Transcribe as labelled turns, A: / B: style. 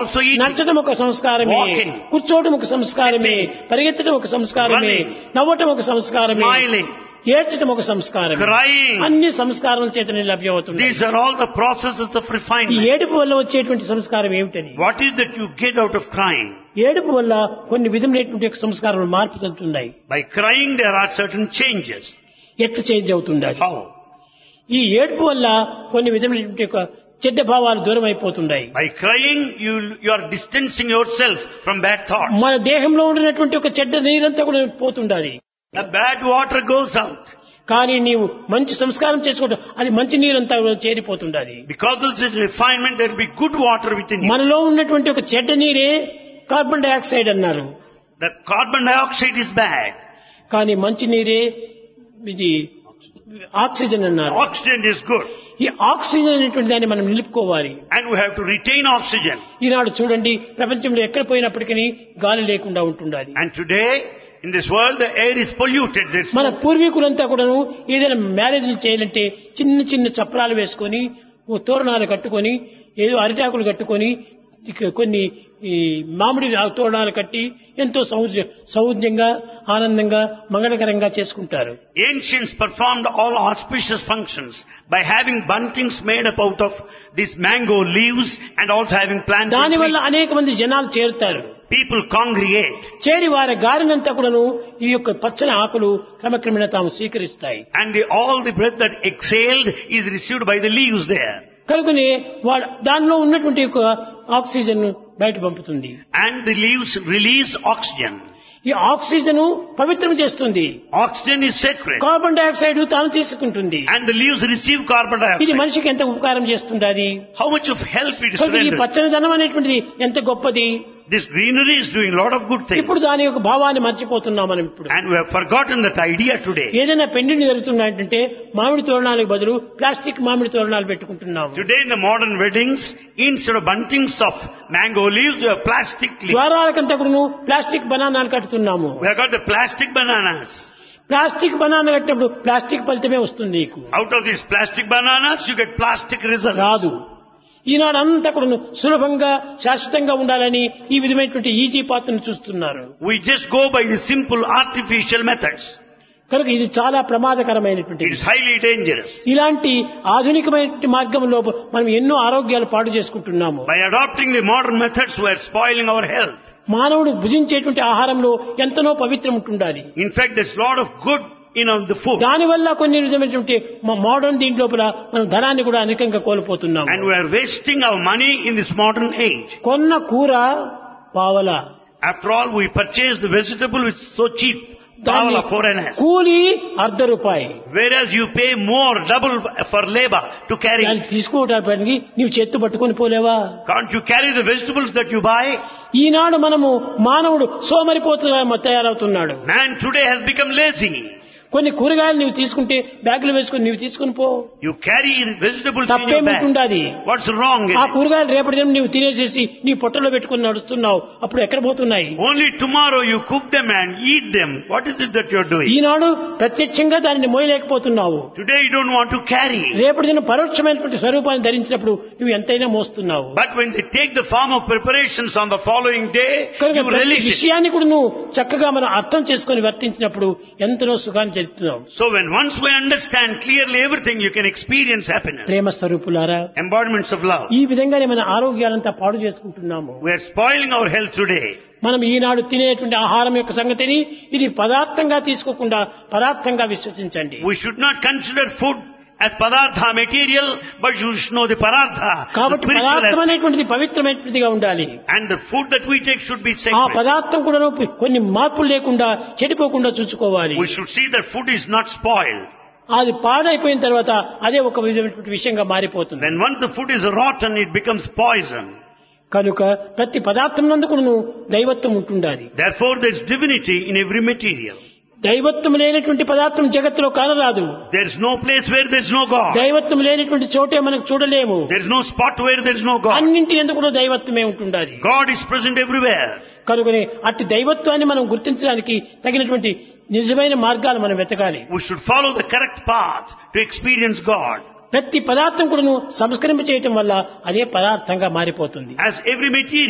A: Also eating.
B: నచ్చడం ఒక సంస్కారమే
A: Walking.
B: కూర్చోవడం ఒక సంస్కారమే పరిగెత్తడం ఒక సంస్కారమే
A: Running.
B: నవ్వటం ఒక సంస్కారమే
A: Smiling.
B: ఏడ్చడం ఒక సంస్కారం
A: Crying.
B: అన్ని సంస్కారముల చేతనే లభ్యమవుతుంది
A: These are all the processes of
B: ఈ
A: refinement.
B: ఏడుపు వల్ల వచ్చేటువంటి సంస్కారం ఏమిటని
A: What is that you get out of crying?
B: ఏడుపు వల్ల కొన్ని విధములైనటువంటి యొక్క సంస్కారాలు మార్పు చెందుతున్నాయి
A: By crying there are certain changes.
B: ఎట్లా చేంజ్ అవుతుండాలి
A: How?
B: ఈ ఏడుపు వల్ల కొన్ని విధములైనటువంటి యొక్క చెడ్డ భావాలు దూరం అయిపోతున్నాయి
A: By crying you, you are distancing yourself from bad thoughts.
B: మన దేహంలో ఉండినటువంటి ఒక చెడ్డ నీరంతా కూడా పోతుండాలి
A: The bad water goes out.
B: కానీ నీవు మంచి సంస్కారం చేసుకోవడం అది మంచి నీరంతా కూడా చేరిపోతుండాలి
A: Because of this refinement there will be good water within you.
B: మనలో ఉన్నటువంటి ఒక చెడ్డ నీరే కార్బన్ డైఆక్సైడ్ అన్నారు
A: The carbon dioxide is bad.
B: కానీ మంచి నీరే ఇది ఆక్సిజన్ అన్నారు
A: Oxygen is good.
B: ఈ ఆక్సిజన్ అనేటువంటి దాన్ని మనం నిలుపుకోవాలి
A: And we have to retain oxygen.
B: ఈనాడు చూడండి ప్రపంచంలో ఎక్కడ పోయినప్పటికీ గాలి లేకుండా ఉంటుండాలి
A: And today, in this world, the air is polluted. There's
B: మన పూర్వీకులంతా కూడాను ఏదైనా మ్యారేజ్లు చేయాలంటే చిన్న చిన్న చప్రాలు వేసుకొని ఓ తోరణాలు కట్టుకొని ఏదో అరిటాకులు కట్టుకొని ఇక కొన్ని ఈ మామిడి ఆ- తోరణాలు కట్టి ఎంతో సౌజ్య సౌజ్యంగా ఆనందంగా మంగళకరంగా చేసుకుంటారు
A: Ancients performed all auspicious functions by having buntings made up out of these mango leaves and also having planted
B: దానివల్ల
A: trees.
B: అనేక మంది జనాలు చేరుతారు
A: People congregate
B: చేరి వారి గారినంతా కూడాను ఈ యొక్క పచ్చని ఆకులు క్రమక్రమేణా తాము స్వీకరిస్తాయి
A: and the, all the breath that exhaled is received by the leaves there.
B: కనుకనే వాడు దానిలో ఉన్నటువంటి యొక్క ఆక్సిజన్ బయట పంపుతుంది
A: And the leaves release oxygen.
B: ఈ ఆక్సిజన్ పవిత్రం చేస్తుంది
A: Oxygen is sacred.
B: Carbon dioxide తాను తీసుకుంటుంది
A: And the leaves receive carbon
B: ఇది
A: dioxide.
B: మనిషికి ఎంత ఉపకారం చేస్తుంది అది
A: How much of help it is
B: కనుక ఈ
A: rendered.
B: పచ్చనిదనం అనేటువంటిది ఎంత గొప్పది
A: This greenery is doing a lot of good things.
B: ఇప్పుడు దాని యొక్క భావాన్ని మర్చిపోతున్నాం మనం ఇప్పుడు
A: And we have forgotten that idea today.
B: ఏదైనా పెండిని జరుగుతున్నాయంటే మామిడి తోరణాలకు బదులు ప్లాస్టిక్ మామిడి తోరణాలు పెట్టుకుంటున్నాము
A: Today in the modern weddings, instead of buntings of mango leaves, we have plastic leaves.
B: ద్వారాలకంతా కూడా ప్లాస్టిక్ బనానాలు కట్టుతున్నాము
A: We have got the plastic bananas.
B: Plastic banana కట్టినప్పుడు ప్లాస్టిక్ ఫలితమే వస్తుంది నీకు
A: Out of these plastic bananas, you get plastic results.
B: రాదు ఈనాడు అంతా కూడా సులభంగా శాశ్వతంగా ఉండాలని ఈ విధమైనటువంటి ఈజీ పాత్రను చూస్తున్నారు
A: We just go by the simple artificial methods.
B: కనుక ఇది చాలా ప్రమాదకరమైనటువంటి
A: It is highly dangerous.
B: ఇలాంటి ఆధునికమైన మార్గంలో మనం ఎన్నో ఆరోగ్యాలు పాడు చేసుకుంటున్నాము
A: By adopting the modern methods, we are spoiling our health.
B: మానవుడు భుజించేటువంటి ఆహారంలో ఎంతనో పవిత్రం ఉంటుండాలి
A: In fact, there's a lot of good in of the food.
B: దానివల్ల కొన్ని విధమైనటువంటి మోడర్న్ దీంట్లోపల మనం ధనాన్ని కూడా అధికంగా కోల్పోతున్నాము
A: And we are wasting our money in this modern age.
B: కొన్న కూర పావల
A: After all, we purchase the vegetable which is so cheap.
B: దాన్ని
A: Pavala foreigners.
B: కూలి అర్ధ రూపాయి
A: Whereas you pay more, double for labor to carry.
B: దాన్ని తీసుకోవటానికి నీవు చేత్తు పట్టుకొని పోలేవా
A: Can't you carry the vegetables that you buy?
B: ఈనాడు మనము మానవుడు సోమరిపోతుగా తయారవుతున్నాడు
A: Man today has become lazy.
B: కొన్ని కూరగాయలు నీవు తీసుకుంటే బ్యాగులు వేసుకుని నీవు తీసుకుని పో
A: You carry vegetables in your bag.
B: తప్పేమిటుండాది
A: What's wrong in
B: ఆ
A: it?
B: కూరగాయలు రేపటి దినం నీవు తినేసేసి నీ పొట్టలో పెట్టుకుని నడుస్తున్నావు అప్పుడు ఎక్కడ పోతున్నాయి
A: Only tomorrow you cook them and eat them. What is it that you're doing?
B: ఈనాడు ప్రత్యక్షంగా దానిని మోయలేకపోతున్నావు
A: Today you don't want to carry.
B: రేపటి దిన పరోక్షమైనటువంటి స్వరూపాన్ని ధరించినప్పుడు నువ్వు ఎంతైనా మోస్తున్నావు
A: But when they take the form of preparations on the following day,
B: కనుక
A: you
B: ప్రతి
A: relish it.
B: విషయాన్ని కూడా నువ్వు చక్కగా మనం అర్థం చేసుకుని వర్తించినప్పుడు ఎంతనో సుఖాన్ని చెప్తున్నావు
A: So when once we understand clearly everything, you can experience happiness.
B: ప్రేమ స్వరూపులారా
A: Embodiments of love.
B: ఈ విధంగానే మన ఆరోగ్యాలంతా పాడు చేసుకుంటున్నాము
A: We are spoiling our health today.
B: మనం ఈనాడు తినేటువంటి ఆహారం యొక్క సంగతిని ఇది పదార్థంగా తీసుకోకుండా పదార్థంగా విశ్వసించండి
A: We should not consider food as padartha material, but you should know the padartha, the
B: కాబట్టి
A: spiritual
B: పదార్థం
A: aspect.
B: అనేటువంటిది పవిత్రమైనటువంటిదిగా ఉండాలి
A: And the food that we take should be
B: ఆ
A: sacred.
B: పదార్థం కూడా కొన్ని మార్పులు లేకుండా చెడిపోకుండా చూసుకోవాలి
A: We should see that food is not spoiled.
B: అది పాడైపోయిన తర్వాత అదే ఒక విధమైనటువంటి విషయంగా మారిపోతుంది
A: Then once the food is rotten, it becomes poison.
B: కనుక ప్రతి పదార్థం నందుకును దైవత్వం ఉంటుండాలి
A: Therefore, there is divinity in every material.
B: దైవత్వం లేనటువంటి పదార్థం జగత్తులో కానరాదు
A: There is no place where there is no God.
B: దైవత్వం లేనటువంటి చోటే మనకు చూడలేము
A: There is no spot where there is no God.
B: అన్నింటి ఎందుకు కూడా దైవత్వమే ఉంటుండాలి
A: God is present everywhere.
B: కనుకనే అట్టి దైవత్వాన్ని మనం గుర్తించడానికి తగినటువంటి నిజమైన మార్గాలు మనం వెతకాలి
A: We should follow the correct path to experience God.
B: ప్రతి పదార్థం కూడాను సంస్కరింప చేయటం వల్ల అదే పదార్థంగా మారిపోతుంది
A: As every material